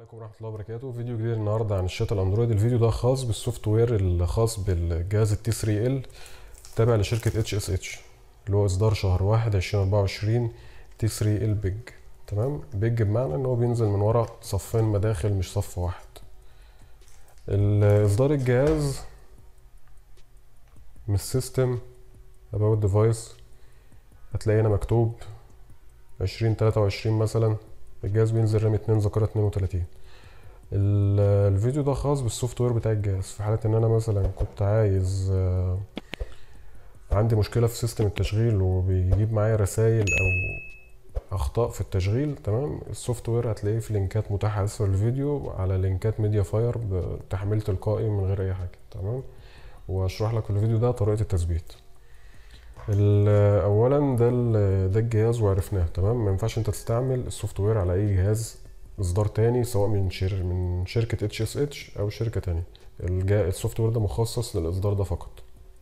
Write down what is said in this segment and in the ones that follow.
عليكم ورحمة الله وبركاته فيديو جديد النهاردة عن الشاشة الاندرويد الفيديو ده خاص بالسوفت وير الخاص بالجهاز التي 3 ال تابع لشركة اتش اس اتش اللي هو اصدار شهر واحد عشرين اربعة وعشرين تي 3 ال بيج تمام بيج بمعنى ان هو بينزل من ورا صفين مداخل مش صف واحد ال- اصدار الجهاز من السيستم about device هتلاقي هنا مكتوب عشرين تلاتة وعشرين مثلا الجهاز بينزل رام اتنين ذاكرة اتنين وتلاتين ال- الفيديو ده خاص بالسوفت وير بتاع الجهاز في حالة ان انا مثلا كنت عايز آه، عندي مشكلة في سيستم التشغيل وبيجيب معايا رسائل او اخطاء في التشغيل تمام السوفت وير هتلاقيه في لينكات متاحة اسفل الفيديو على لينكات ميديا فاير بتحميل تلقائي من غير اي حاجة تمام واشرح لك في الفيديو ده طريقة التثبيت ال- اولا ده ال- ده الجهاز وعرفناه تمام ما ينفعش انت تستعمل السوفت وير على اي جهاز اصدار تاني سواء من شر من شركه اتش اس اتش او شركه تانية الجا- السوفت وير ده مخصص للاصدار ده فقط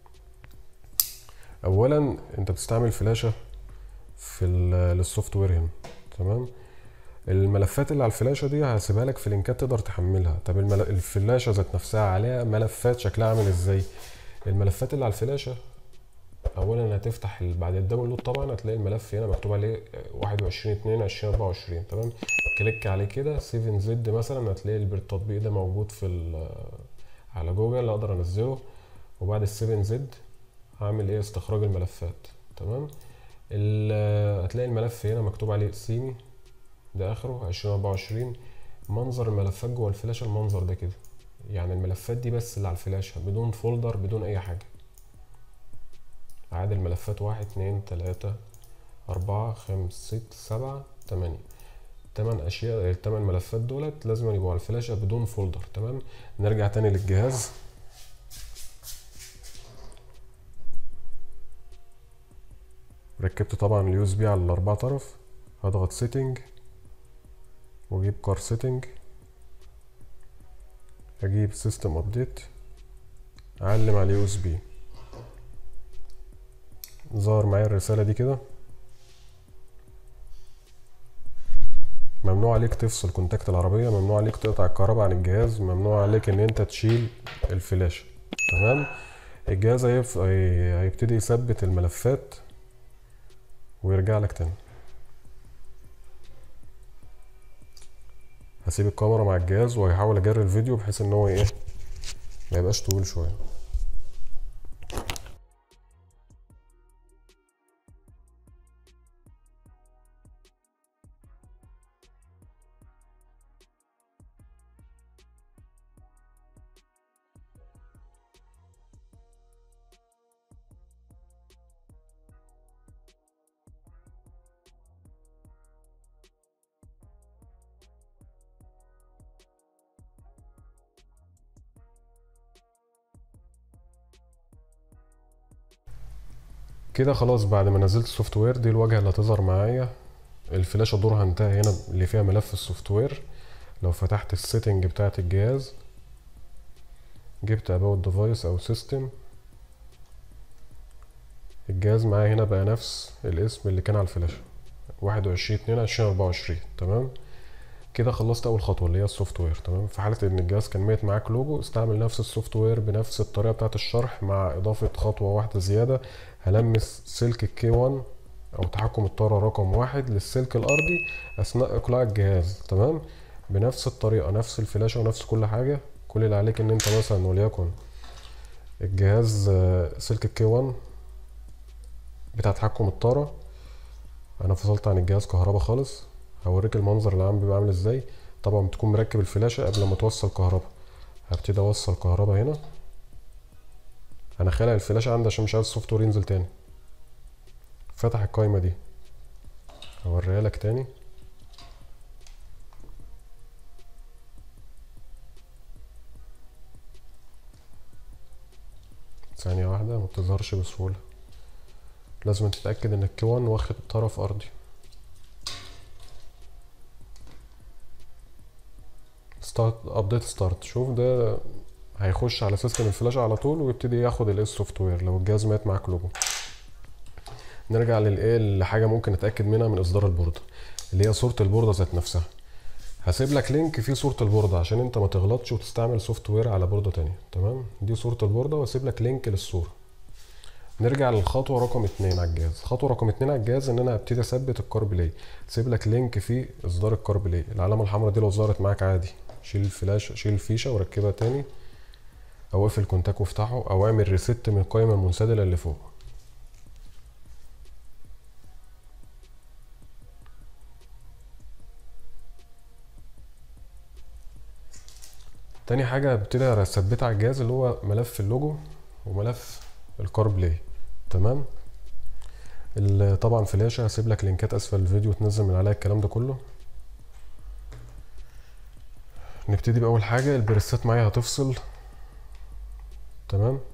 اولا انت بتستعمل فلاشه في ال- للسوفت وير هنا تمام الملفات اللي على الفلاشه دي هسيبها لك في لينكات تقدر تحملها طب المل... الفلاشه ذات نفسها عليها ملفات شكلها عامل ازاي الملفات اللي على الفلاشه اولا هتفتح ال- بعد الداونلود طبعا هتلاقي الملف هنا مكتوب عليه 21 2 2024 تمام كليك عليه كده 7 زد مثلا هتلاقي الب- التطبيق ده موجود في ال- على جوجل اقدر انزله وبعد ال 7 زد هعمل ايه استخراج الملفات تمام ال- هتلاقي الملف هنا مكتوب عليه سيمي ده اخره 2024 منظر الملفات جوه الفلاشه المنظر ده كده يعني الملفات دي بس اللي على الفلاشه بدون فولدر بدون اي حاجه عدد الملفات واحد اتنين تلاتة أربعة خمس ست سبعة تمانية تمن أشياء التمن ملفات دولت لازم يبقوا على الفلاشة بدون فولدر تمام نرجع تاني للجهاز ركبت طبعا اليو اس بي على الأربع طرف هضغط سيتنج واجيب كار سيتنج اجيب سيستم ابديت اعلم على اليو اس بي ظهر معايا الرسالة دي كده ممنوع عليك تفصل كونتاكت العربية ممنوع عليك تقطع الكهرباء عن الجهاز ممنوع عليك ان انت تشيل الفلاشة تمام الجهاز هيف... هي- هيبتدي يثبت الملفات ويرجع لك تاني هسيب الكاميرا مع الجهاز وهحاول اجري الفيديو بحيث ان هو ايه ما يبقاش طويل شويه كده خلاص بعد ما نزلت السوفت وير دي الواجهه اللي هتظهر معايا الفلاشه دورها انتهى هنا اللي فيها ملف السوفت وير لو فتحت السيتنج بتاعه الجهاز جبت about device او system الجهاز معايا هنا بقى نفس الاسم اللي كان على الفلاشه واحد وعشرين اتنين عشرين اربعة وعشرين تمام كده خلصت اول خطوه اللي هي السوفت وير تمام في حاله ان الجهاز كان ميت معاك لوجو استعمل نفس السوفت وير بنفس الطريقه بتاعه الشرح مع اضافه خطوه واحده زياده هلمس سلك الكي 1 او تحكم الطاره رقم واحد للسلك الارضي اثناء اقلاع الجهاز تمام بنفس الطريقه نفس الفلاشه ونفس كل حاجه كل اللي عليك ان انت مثلا وليكن الجهاز آه، سلك الكي 1 بتاع تحكم الطاره انا فصلت عن الجهاز كهربا خالص هوريك المنظر العام بيبقى عامل ازاي طبعا بتكون مركب الفلاشه قبل ما توصل كهربا هبتدي اوصل كهربا هنا انا خالع الفلاشه عندي عشان مش عايز السوفت وير ينزل تاني فتح القايمه دي هوريها لك تاني ثانية واحدة ما بتظهرش بسهولة لازم تتأكد ان الكيوان واخد طرف ارضي ستارت ابديت ستارت شوف ده هيخش على سيستم الفلاش على طول ويبتدي ياخد الاس سوفت وير لو الجهاز مات معاك لوجو نرجع للايه لحاجه ممكن نتاكد منها من اصدار البورده اللي هي صوره البورده ذات نفسها هسيب لك لينك فيه صورة البوردة عشان انت ما تغلطش وتستعمل سوفت وير على بوردة تانية تمام دي صورة البوردة واسيب لك لينك للصورة نرجع للخطوة رقم اتنين على الجهاز خطوة رقم اتنين على الجهاز ان انا هبتدي اثبت الكار بلاي سيب لك لينك فيه اصدار الكار بلاي العلامة الحمراء دي لو ظهرت معاك عادي شيل الفلاش شيل الفيشة وركبها تاني او اقفل الكونتاك وافتحه او اعمل ريست من القائمة المنسدلة اللي فوق تاني حاجة هبتدي اثبتها على الجهاز اللي هو ملف اللوجو وملف الكار بلاي تمام ال- طبعا فلاشة هسيب لك لينكات اسفل الفيديو تنزل من عليها الكلام ده كله نبتدي باول حاجة البريسات معايا هتفصل تمام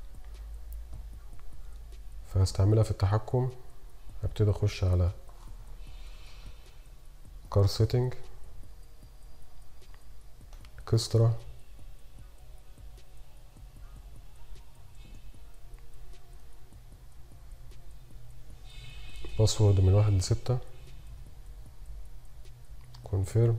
فهستعملها في التحكم هبتدي اخش على كار سيتنج كسترا باسورد من واحد لستة كونفيرم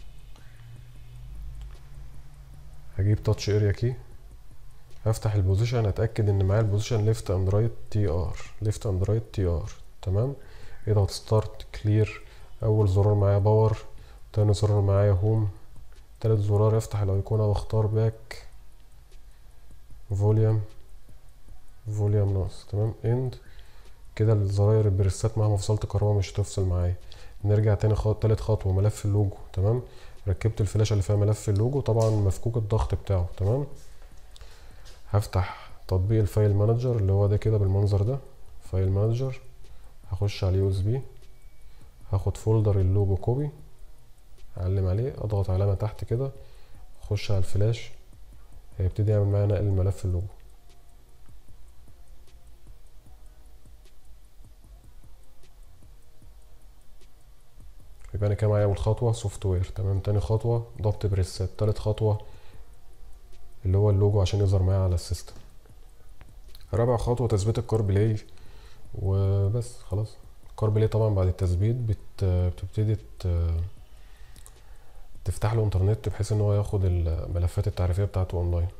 هجيب تاتش اريا كي هفتح البوزيشن اتاكد ان معايا البوزيشن ليفت اند رايت تي ار ليفت اند رايت تي ار تمام اضغط ستارت كلير اول زرار معايا باور تاني زرار معايا هوم تالت زرار افتح الايقونة واختار باك فوليوم فوليوم ناقص تمام اند كده الزراير البريسات مهما فصلت كهربا مش هتفصل معايا نرجع تاني خط تالت خطوة ملف اللوجو تمام ركبت الفلاشة اللي فيها ملف اللوجو طبعا مفكوك الضغط بتاعه تمام هفتح تطبيق الفايل مانجر اللي هو ده كده بالمنظر ده فايل مانجر هخش على اليو اس بي هاخد فولدر اللوجو كوبي اعلم عليه اضغط علامة تحت كده اخش على الفلاش هيبتدي يعمل معايا نقل ملف اللوجو يبقى انا كده معايا اول خطوة سوفت وير تمام تاني خطوة ضبط بريسات تالت خطوة اللي هو اللوجو عشان يظهر معايا على السيستم رابع خطوة تثبيت الكار بلاي وبس خلاص الكار بلاي طبعا بعد التثبيت بت... بتبتدي ت... تفتح له انترنت بحيث ان هو ياخد الملفات التعريفية بتاعته اونلاين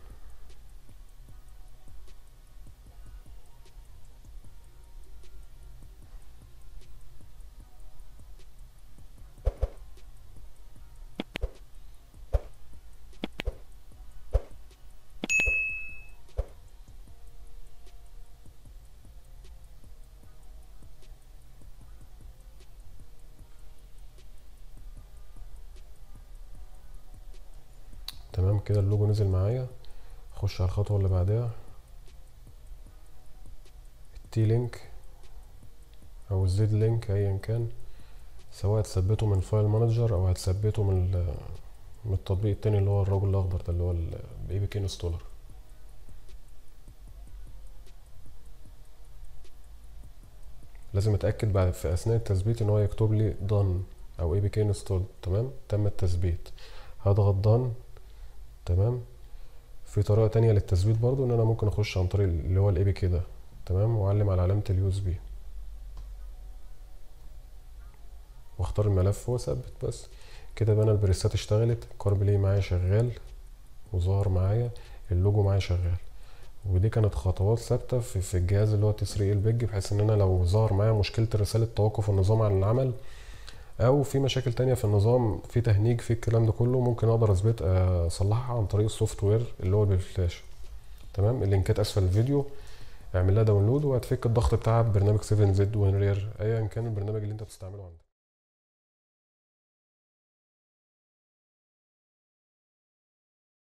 تمام كده اللوجو نزل معايا اخش على الخطوة اللي بعدها التي لينك او الزد لينك ايا كان سواء تثبته من الفايل مانجر او هتثبته من ال- من التطبيق التاني اللي هو الرجل الاخضر ده اللي هو الاي بي كي انستولر لازم اتاكد بعد في اثناء التثبيت ان هو يكتب لي done او اي بي كي انستول تمام تم التثبيت هضغط done تمام في طريقة تانية للتثبيت برضو ان انا ممكن اخش عن طريق اللي هو الاي بي كي ده تمام واعلم على علامة اليو اس بي واختار الملف واثبت بس كده بقى انا البريسات اشتغلت الكار بلاي معايا شغال وظهر معايا اللوجو معايا شغال ودي كانت خطوات ثابتة في, في الجهاز اللي هو تي 3 البيج بحيث ان انا لو ظهر معايا مشكلة رسالة توقف النظام عن العمل او في مشاكل تانية في النظام في تهنيج في الكلام ده كله ممكن اقدر اثبت اصلحها عن طريق السوفت وير اللي هو بالفلاش تمام اللينكات اسفل الفيديو اعمل لها داونلود وهتفك الضغط بتاع برنامج 7 زد وينرير ايا كان البرنامج اللي انت بتستعمله عندك